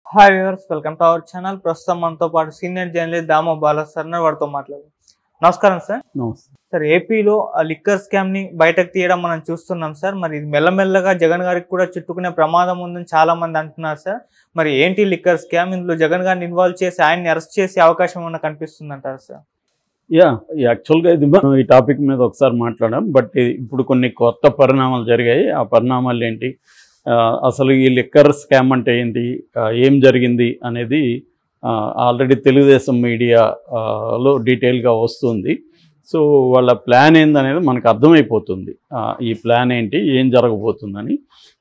Hi viewers welcome to our channel ప్రస్తుతం మనతో పాటు senior journalist Damo Bala sir ఉన్నారు. వారితో మాట్లాడు నమస్కారం సార్ నమస్తే సార్ ఏపీలో ఆ లిక్కర్ స్కామ్ ని బయటకు తీయడం మనం చూస్తున్నాం సార్ మరి ఇది మెల్లమెల్లగా జగన్ గారికి కూడా చుట్టుకునే ప్రమాదం ఉందని చాలా మంది అంటున్నారు సార్ మరి ఏంటి లిక్కర్ స్కామ్ ఇందులో జగన్ గారిని ఇన్వాల్వ్ చేసి ఆయన్ని అరెస్ట్ చేసే అవకాశం ఏమైనా కనిపిస్తుంది అంటారు సార్ యా యాక్చువల్గా ఇది మనం ఈ టాపిక్ మీద ఒకసారి మాట్లాడాం బట్ ఇది- ఇప్పుడు కొన్ని కొత్త పరిణామాలు జరిగాయి ఆ పరిణామాలు ఏంటి ఆ, అసలు ఈ లిక్కర్ స్కామ్ అంటే ఏంటి ఆ, ఏం జరిగింది అనేది ఆల్రెడీ తెలుగుదేశం మీడియా ఆ, లో డీటెయిల్గా వస్తుంది సో వాళ్ళ ప్లాన్ ఏందనేది మనకు అర్థమైపోతుంది ఆ, ఈ ప్లాన్ ఏంటి ఏం జరగబోతుందని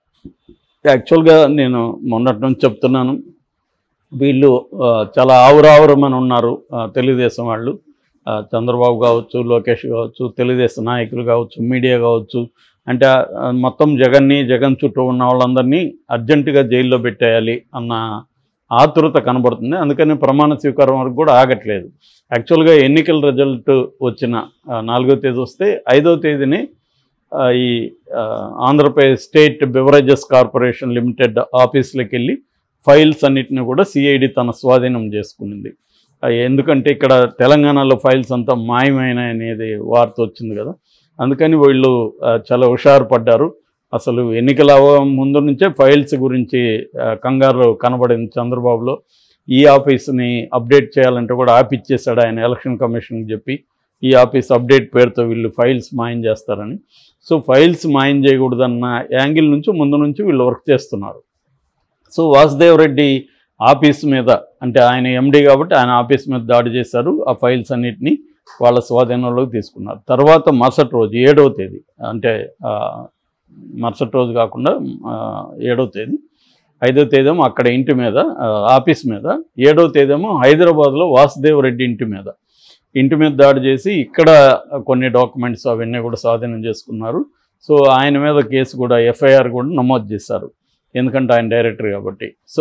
యాక్చువల్గా నేను మొన్నటి నుంచి చెప్తున్నాను వీళ్ళు ఆ, చాలా ఆవురావురమని ఉన్నారు ఆ, తెలుగుదేశం వాళ్ళు ఆ, చంద్రబాబు కావచ్చు లోకేష్ కావచ్చు తెలుగుదేశం నాయకులు కావచ్చు మీడియా కావచ్చు అంటే ఆ, మొత్తం జగన్ని జగన్ చుట్టూ ఉన్న వాళ్ళందరినీ అర్జెంటుగా జైల్లో పెట్టేయాలి అన్న ఆతురత కనబడుతుంది అందుకని ప్రమాణ స్వీకారం వరకు కూడా ఆగట్లేదు యాక్చువల్గా ఎన్నికల రిజల్ట్ వచ్చిన ఆ, నాలుగో తేదీ వస్తే ఐదో తేదీని ఆ, ఈ ఆ, Andhra Pradesh state beverages corporation limited ఆఫీస్లోకి వెళ్ళి ఫైల్స్ అన్నిటిని కూడా సిఐడి తన స్వాధీనం చేసుకునింది ఆ, ఎందుకంటే ఇక్కడ తెలంగాణలో ఫైల్స్ అంతా మాయమైన అనేది వార్త వచ్చింది కదా అందుకని వీళ్ళు ఆ, చాలా హుషారు పడ్డారు అసలు ఎన్నికల అవ- ముందు నుంచే ఫైల్స్ గురించి ఆ, కంగారు కనబడింది చంద్రబాబులో ఈ ఆఫీస్ని అప్డేట్ చేయాలంటే కూడా ఆపిచ్చేసాడు ఆయన ఎలక్షన్ కమిషన్కి చెప్పి ఈ ఆఫీస్ అప్డేట్ పేరుతో వీళ్ళు ఫైల్స్ మాయం చేస్తారని సో ఫైల్స్ మాయం చేయకూడదన్న యాంగిల్ నుంచి ముందు నుంచి వీళ్ళు వర్క్ చేస్తున్నారు సో వాసుదేవ్ రెడ్డి ఆఫీస్ మీద అంటే ఆయన ఎండి కాబట్టి ఆయన ఆఫీస్ మీద దాడి చేశారు ఆ ఫైల్స్ అన్నిటినీ వాళ్ళ స్వాధీనంలోకి తీసుకున్నారు తర్వాత మరుసటి రోజు ఏడవ తేదీ అంటే ఆ, మరుసటి రోజు కాకుండా ఆ, ఏడవ తేదీ ఐదవ తేదేమో అక్కడ ఇంటి మీద ఆ, ఆఫీస్ మీద ఏడవ తేదేమో హైదరాబాద్లో వాసుదేవ్ రెడ్డి ఇంటి మీద ఇంటి మీద దాడి చేసి ఇక్కడ కొన్ని డాక్యుమెంట్స్ అవన్నీ కూడా స్వాధీనం చేసుకున్నారు సో ఆయన మీద కేసు కూడా ఎఫ్ఐఆర్ కూడా నమోదు చేశారు ఎందుకంటే ఆయన డైరెక్టర్ కాబట్టి సో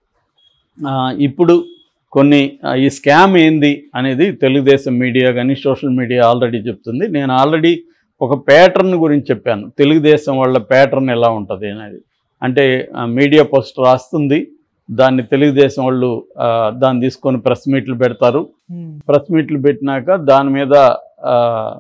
ఆ, ఇప్పుడు కొన్ని ఆ, ఈ స్కామ్ ఏంది అనేది తెలుగుదేశం మీడియా కానీ సోషల్ మీడియా ఆల్రెడీ చెప్తుంది నేను ఆల్రెడీ ఒక ప్యాటర్న్ గురించి చెప్పాను తెలుగుదేశం వాళ్ళ ప్యాటర్న్ ఎలా ఉంటుంది అనేది అంటే ఆ, మీడియా పోస్ట్ రాస్తుంది దాన్ని తెలుగుదేశం వాళ్ళు ఆ, దాన్ని తీసుకొని ప్రెస్ మీట్లు పెడతారు ప్రెస్ మీట్లు పెట్టినాక దాని మీద ఆ,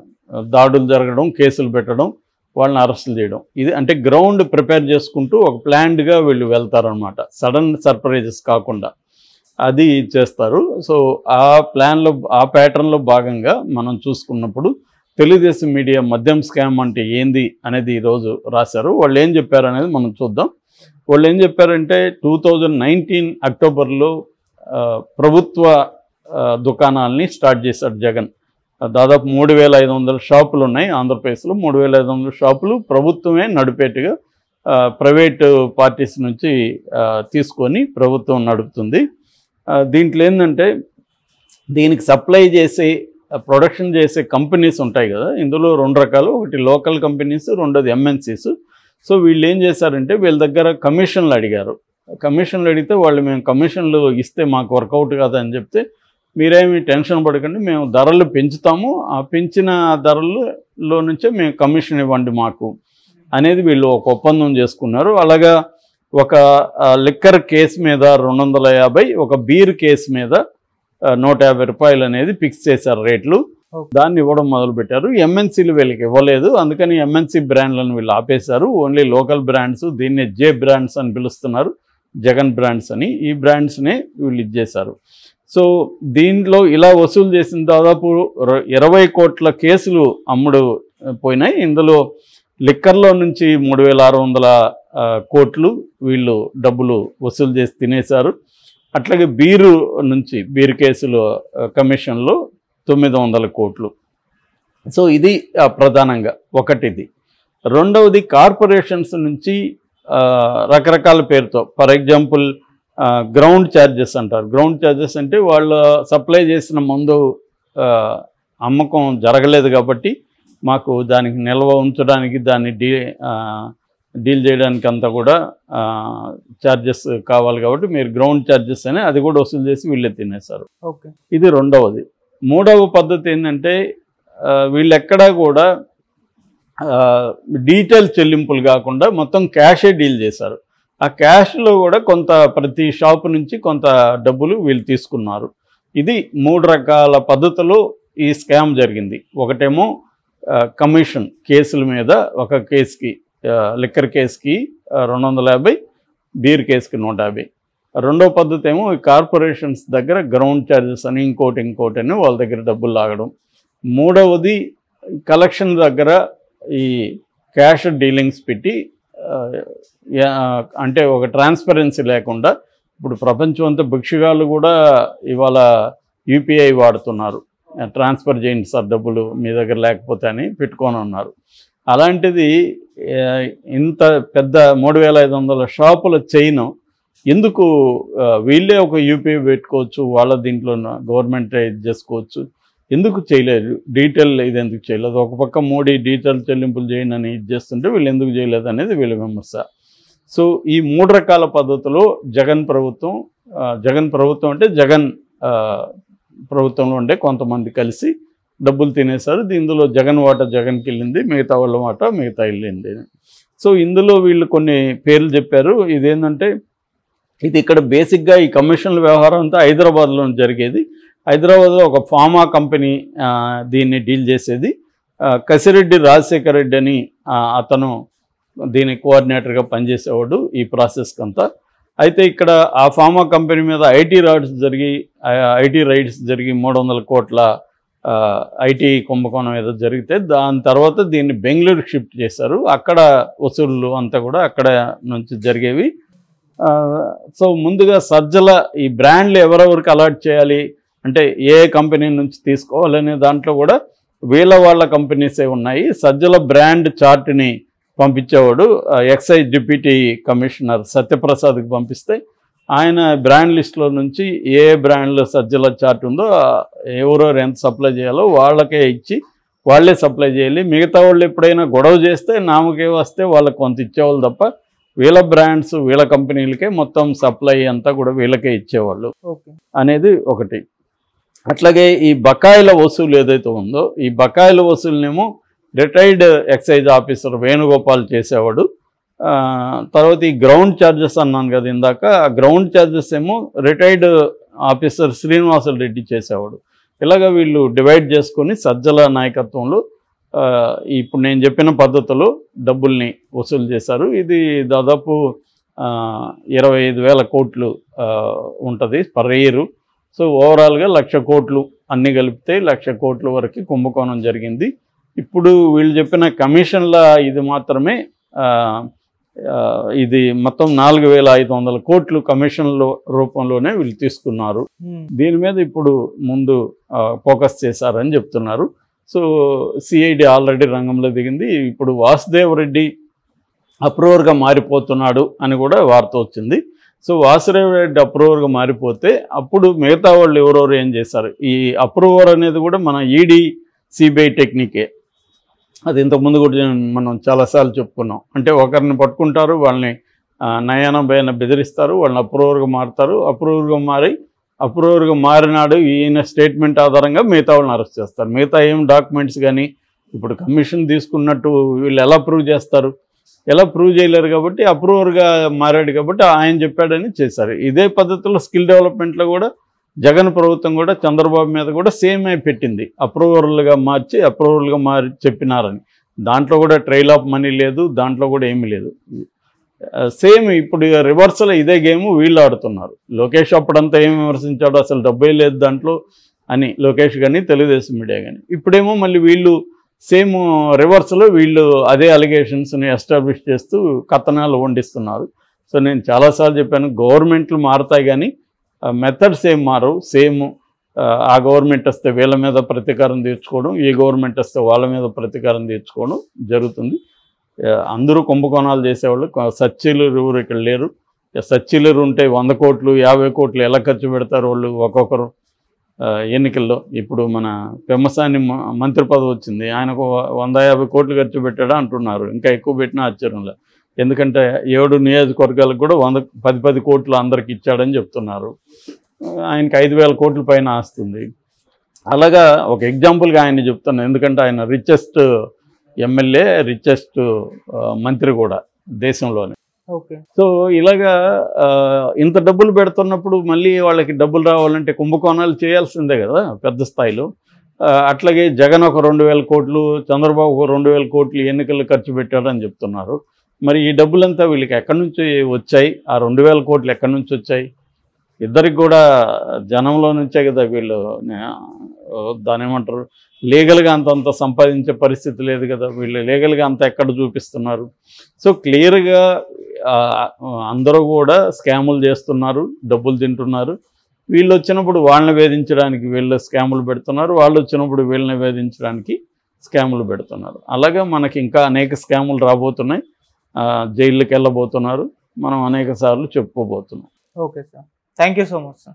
దాడులు జరగడం కేసులు పెట్టడం వాళ్ళని అరెస్టులు చేయడం ఇది అంటే గ్రౌండ్ ప్రిపేర్ చేసుకుంటూ ఒక ప్లాన్డ్గా వీళ్ళు వెళ్తారనమాట సడన్ సర్ప్రైజెస్ కాకుండా అది చేస్తారు సో ఆ ప్లాన్లో ఆ ప్యాటర్న్లో భాగంగా మనం చూసుకున్నప్పుడు తెలుగుదేశం మీడియా మద్యం స్కామ్ అంటే ఏంది అనేది ఈరోజు రాశారు వాళ్ళు ఏం చెప్పారు అనేది మనం చూద్దాం వాళ్ళు ఏం చెప్పారంటే టూ థౌజండ్ నైన్టీన్ అక్టోబర్లో ఆ, ప్రభుత్వ ఆ, దుకాణాలని స్టార్ట్ చేశాడు జగన్ దాదాపు మూడు వేల ఐదు వందల షాపులు ఉన్నాయి ఆంధ్రప్రదేశ్లో మూడు వేల ఐదు వందల షాపులు ప్రభుత్వమే నడిపేట్టుగా ఆ, ప్రైవేటు పార్టీస్ నుంచి ఆ, తీసుకొని ప్రభుత్వం నడుపుతుంది ఆ, దీంట్లో ఏంటంటే దీనికి సప్లై చేసే ఆ, ప్రొడక్షన్ చేసే కంపెనీస్ ఉంటాయి కదా ఇందులో రెండు రకాలు ఒకటి లోకల్ కంపెనీస్ రెండోది ఎంఎన్సీస్ సో వీళ్ళు ఏం చేశారంటే వీళ్ళ దగ్గర కమిషన్లు అడిగారు కమిషన్లు అడిగితే వాళ్ళు మేము కమిషన్లు ఇస్తే మాకు వర్కౌట్ కాదు అని చెప్తే మీరేమి టెన్షన్ పడకండి మేము ధరలు పెంచుతాము ఆ పెంచిన ధరలలో నుంచే మేము కమిషన్ ఇవ్వండి మాకు అనేది వీళ్ళు ఒక ఒప్పందం చేసుకున్నారు అలాగా ఒక ఆ, లిక్కర్ కేసు మీద రెండు వందల యాభై ఒక బీర్ కేసు మీద ఆ, నూట యాభై రూపాయలు అనేది ఫిక్స్ చేశారు రేట్లు Okay. దాన్ని ఇవ్వడం మొదలుపెట్టారు ఎంఎన్సీలు వీళ్ళకి ఇవ్వలేదు అందుకని ఎంఎన్సీ బ్రాండ్లను వీళ్ళు ఆపేశారు ఓన్లీ లోకల్ బ్రాండ్స్ దీన్నే జే బ్రాండ్స్ అని పిలుస్తున్నారు జగన్ బ్రాండ్స్ అని ఈ బ్రాండ్స్నే వీళ్ళు ఇచ్చేశారు సో దీంట్లో ఇలా వసూలు చేసిన దాదాపు ర- ఇరవై కోట్ల కేసులు అమ్ముడు ఆ, పోయినాయి ఇందులో లిక్కర్లో నుంచి మూడు వేల ఆరు వందల ఆ, కోట్లు వీళ్ళు డబ్బులు వసూలు చేసి తినేశారు అట్లాగే బీరు నుంచి బీరు కేసులు ఆ, కమిషన్లో తొమ్మిది వందల కోట్లు సో ఇది ఆ, ప్రధానంగా ఒకటిది రెండవది కార్పొరేషన్స్ నుంచి ఆ, రకరకాల పేరుతో ఫర్ ఎగ్జాంపుల్ గ్రౌండ్ ఛార్జెస్ అంటారు గ్రౌండ్ ఛార్జెస్ అంటే వాళ్ళు సప్లై చేసిన మందు ఆ, అమ్మకం జరగలేదు కాబట్టి మాకు దానికి నిల్వ ఉంచడానికి దాన్ని డీ ఆ, డీల్ చేయడానికి అంతా కూడా ఛార్జెస్ కావాలి కాబట్టి మీరు గ్రౌండ్ ఛార్జెస్ అని అది కూడా వసూలు చేసి వీళ్ళే తినేశారు ఓకే ఇది రెండవది మూడవ పద్ధతి ఏంటంటే ఆ, వీళ్ళెక్కడా కూడా డీటెయిల్ చెల్లింపులు కాకుండా మొత్తం క్యాషే డీల్ చేశారు ఆ క్యాష్లో కూడా కొంత ప్రతి షాపు నుంచి కొంత డబ్బులు వీళ్ళు తీసుకున్నారు ఇది మూడు రకాల పద్ధతులు ఈ స్కామ్ జరిగింది ఒకటేమో ఆ, కమిషన్ కేసుల మీద ఒక కేసుకి ఆ, లిక్కర్ కేసుకి ఆ, రెండు వందల యాభై బీర్ కేసుకి నూట యాభై రెండో పద్ధతి ఏమో ఈ కార్పొరేషన్స్ దగ్గర గ్రౌండ్ ఛార్జెస్ అని ఇంకోటి ఇంకోటి అని వాళ్ళ దగ్గర డబ్బులు లాగడం మూడవది కలెక్షన్ దగ్గర ఈ క్యాష్ డీలింగ్స్ పెట్టి ఆ, యా- అంటే ఒక ట్రాన్స్పరెన్సీ లేకుండా ఇప్పుడు ప్రపంచం అంతా భిక్షగాళ్ళు కూడా ఇవాళ యూపీఐ వాడుతున్నారు ట్రాన్స్ఫర్ చేయండి సార్ డబ్బులు మీ దగ్గర లేకపోతే అని పెట్టుకొని ఉన్నారు అలాంటిది ఆ, ఇంత పెద్ద మూడు వేల ఐదు వందల షాపుల చైన్ ఎందుకు ఆ, వీళ్ళే ఒక యూపీఐ పెట్టుకోవచ్చు వాళ్ళ దీంట్లో గవర్నమెంట్ ఇది చేసుకోవచ్చు ఎందుకు చేయలేదు డీటెయిల్ ఇది ఎందుకు చేయలేదు ఒక పక్క మోడీ డీటెయిల్ చెల్లింపులు చేయండి అని ఇది చేస్తుంటే వీళ్ళు ఎందుకు చేయలేదు అనేది వీళ్ళ విమర్శ సో ఈ మూడు రకాల పద్ధతులు జగన్ ప్రభుత్వం ఆ, జగన్ ప్రభుత్వం అంటే జగన్ ఆ, ప్రభుత్వంలో ఉండే కొంతమంది కలిసి డబ్బులు తినేశారు ఇందులో జగన్ వాట జగన్కి వెళ్ళింది మిగతా వాళ్ళ వాట మిగతా వెళ్ళింది సో ఇందులో వీళ్ళు కొన్ని పేర్లు చెప్పారు ఇదేంటంటే ఇది ఇక్కడ బేసిక్గా ఈ కమిషన్ల వ్యవహారం అంతా హైదరాబాద్లో జరిగేది హైదరాబాద్లో ఒక ఫార్మా కంపెనీ ఆ, దీన్ని డీల్ చేసేది ఆ, కసిరెడ్డి రాజశేఖర రెడ్డి అని ఆ, అతను దీని కోఆర్డినేటర్గా పనిచేసేవాడు ఈ ప్రాసెస్కి అంతా అయితే ఇక్కడ ఆ ఫార్మా కంపెనీ మీద ఐటీ రైడ్స్ జరిగి ఐటీ రైడ్స్ జరిగి మూడు వందల కోట్ల ఐటీ కుంభకోణం ఏదో జరిగితే దాని తర్వాత దీన్ని బెంగళూరుకి షిఫ్ట్ చేశారు అక్కడ వసూళ్ళు అంతా కూడా అక్కడ నుంచి జరిగేవి ఆ, సో ముందుగా సజ్జల ఈ బ్రాండ్లు ఎవరెవరికి అలాట్ చేయాలి అంటే ఏ కంపెనీ నుంచి తీసుకోవాలనే దాంట్లో కూడా వీళ్ళ వాళ్ళ కంపెనీసే ఉన్నాయి సజ్జల బ్రాండ్ చార్ట్ని పంపించేవాడు ఆ, ఎక్సైజ్ డిప్యూటీ కమిషనర్ సత్యప్రసాద్కి పంపిస్తే ఆయన బ్రాండ్ లిస్ట్లో నుంచి ఏ బ్రాండ్లో సజ్జల చార్ట్ ఉందో ఆ, ఎవరెవరు ఎంత సప్లై చేయాలో వాళ్ళకే ఇచ్చి వాళ్ళే సప్లై చేయాలి మిగతా వాళ్ళు ఎప్పుడైనా గొడవ చేస్తే నామకే వస్తే వాళ్ళకి కొంత ఇచ్చేవాళ్ళు తప్ప వీళ్ళ బ్రాండ్స్ వీళ్ళ కంపెనీలకే మొత్తం సప్లై అంతా కూడా వీళ్ళకే ఇచ్చేవాళ్ళు ఓకే అనేది ఒకటి అట్లాగే ఈ బకాయిల వసూలు ఏదైతే ఉందో ఈ బకాయిల వసూలునేమో రిటైర్డ్ ఎక్సైజ్ ఆఫీసర్ వేణుగోపాల్ చేసేవాడు ఆ, తర్వాత ఈ గ్రౌండ్ ఛార్జెస్ అన్నాను కదా ఇందాక ఆ గ్రౌండ్ ఛార్జెస్ ఏమో రిటైర్డ్ ఆఫీసర్ శ్రీనివాసులు రెడ్డి చేసేవాడు ఇలాగ వీళ్ళు డివైడ్ చేసుకొని సజ్జల నాయకత్వంలో ఆ, ఇప్పుడు నేను చెప్పిన పద్ధతిలో డబ్బుల్ని వసూలు చేశారు ఇది దాదాపు ఆ, ఇరవై ఐదు వేల కోట్లు ఉంటుంది పర్ ఇయర్ సో ఓవరాల్గా లక్ష కోట్లు అన్ని కలిపితే లక్ష కోట్ల వరకు కుంభకోణం జరిగింది ఇప్పుడు వీళ్ళు చెప్పిన కమిషన్ల ఇది మాత్రమే ఆ, ఆ, ఇది మొత్తం నాలుగు వేల ఐదు వందల కోట్లు కమిషన్ల రూపంలోనే వీళ్ళు తీసుకున్నారు ఉమ్, దీని మీద ఇప్పుడు ముందు ఆ, ఫోకస్ చేశారని చెప్తున్నారు సో సిఐడి ఆల్రెడీ రంగంలో దిగింది ఇప్పుడు వాసుదేవ్ రెడ్డి అప్రూవర్గా మారిపోతున్నాడు అని కూడా వార్త వచ్చింది సో వాసుదేవ్ రెడ్డి అప్రూవర్గా మారిపోతే అప్పుడు మిగతా వాళ్ళు ఎవరెవరు ఏం చేశారు ఈ అప్రూవర్ అనేది కూడా మన ఈడీ సిబిఐ టెక్నికే అది ఇంతకుముందు కూడా మనం చాలాసార్లు చెప్పుకున్నాం అంటే ఒకరిని పట్టుకుంటారు వాళ్ళని ఆ, నయాన భయాన బెదిరిస్తారు వాళ్ళని అప్రూవర్గా మారుతారు అప్రూవర్గా మారి అప్రూవర్గా మారినాడు ఈయన స్టేట్మెంట్ ఆధారంగా మిగతా వాళ్ళని అరెస్ట్ చేస్తారు మిగతా ఏం డాక్యుమెంట్స్ కానీ ఇప్పుడు కమిషన్ తీసుకున్నట్టు వీళ్ళు ఎలా ప్రూవ్ చేస్తారు ఎలా ప్రూవ్ చేయలేరు కాబట్టి అప్రూవర్గా మారాడు కాబట్టి ఆయన చెప్పాడని చేశారు ఇదే పద్ధతిలో స్కిల్ డెవలప్మెంట్లో కూడా జగన్ ప్రభుత్వం కూడా చంద్రబాబు మీద కూడా సేమ్ అయి పెట్టింది అప్రూవర్లుగా మార్చి అప్రూవర్లుగా మారి చెప్పినారని దాంట్లో కూడా ట్రైల్ ఆఫ్ మనీ లేదు దాంట్లో కూడా ఏమీ లేదు సేమ్ ఇప్పుడు రివర్సల్ ఇదే గేమ్ వీళ్ళు ఆడుతున్నారు లోకేష్ అప్పుడంతా ఏం విమర్శించాడు అసలు డబ్బే లేదు దాంట్లో అని లోకేష్ కానీ తెలుగుదేశం మీడియా కానీ ఇప్పుడేమో మళ్ళీ వీళ్ళు సేమ్ రివర్స్లో వీళ్ళు అదే అలిగేషన్స్ని ఎస్టాబ్లిష్ చేస్తూ కథనాలు వండిస్తున్నారు సో నేను చాలాసార్లు చెప్పాను గవర్నమెంట్లు మారుతాయి కానీ మెథడ్స్ ఏం మారవు సేమ్ ఆ గవర్నమెంట్ వస్తే వీళ్ళ మీద ప్రతీకారం తీర్చుకోవడం ఈ గవర్నమెంట్ వస్తే వాళ్ళ మీద ప్రతీకారం తీర్చుకోవడం జరుగుతుంది ఆ, అందరూ కుంభకోణాలు చేసేవాళ్ళు కొ- సచ్చీలు ఎవరు ఇక్కడ లేరు సచ్చీలు ఉంటే వంద కోట్లు యాభై కోట్లు ఎలా ఖర్చు పెడతారు వాళ్ళు ఒక్కొక్కరు ఆ, ఎన్నికల్లో ఇప్పుడు మన పెమ్మసాని మ- మంత్రి పదవి వచ్చింది ఆయనకు వ- వంద యాభై కోట్లు ఖర్చు పెట్టాడా అంటున్నారు ఇంకా ఎక్కువ పెట్టినా ఆశ్చర్యంలో ఎందుకంటే ఏడు నియోజకవర్గాలకు కూడా వంద పది పది కోట్లు అందరికి ఇచ్చాడని చెప్తున్నారు ఆ, ఆయనకి ఐదు వేల కోట్ల పైన ఆస్తుంది అలాగా ఒక ఎగ్జాంపుల్గా ఆయన చెప్తాను ఎందుకంటే ఆయన రిచెస్ట్ ఎమ్మెల్యే రిచెస్ట్ మంత్రి కూడా దేశంలోనే ఓకే సో ఇలాగా ఆ, ఇంత డబ్బులు పెడుతున్నప్పుడు మళ్ళీ వాళ్ళకి డబ్బులు రావాలంటే కుంభకోణాలు చేయాల్సిందే కదా పెద్ద స్థాయిలో ఆ, అట్లాగే జగన్ ఒక రెండు వేల కోట్లు చంద్రబాబు ఒక రెండు వేల కోట్లు ఎన్నికలు ఖర్చు పెట్టారని చెప్తున్నారు మరి ఈ డబ్బులంతా వీళ్ళకి ఎక్కడి నుంచి వచ్చాయి ఆ రెండు వేల కోట్లు ఎక్కడి నుంచి వచ్చాయి ఇద్దరికి కూడా జనంలో నుంచే కదా వీళ్ళు ఆ, దాని ఏమంటారు లీగల్గా అంత అంత సంపాదించే పరిస్థితి లేదు కదా వీళ్ళు లీగల్గా అంత ఎక్కడ చూపిస్తున్నారు సో క్లియర్గా అందరూ కూడా స్కాములు చేస్తున్నారు డబ్బులు తింటున్నారు వీళ్ళు వచ్చినప్పుడు వాళ్ళని వేధించడానికి వీళ్ళు స్కాములు పెడుతున్నారు వాళ్ళు వచ్చినప్పుడు వీళ్ళని వేధించడానికి స్కాములు పెడుతున్నారు అలాగే మనకి ఇంకా అనేక స్కాములు రాబోతున్నాయి ఆ, జైళ్ళకి వెళ్ళబోతున్నారు మనం అనేక సార్లు చెప్పుకోబోతున్నాం okay sir thank you so much sir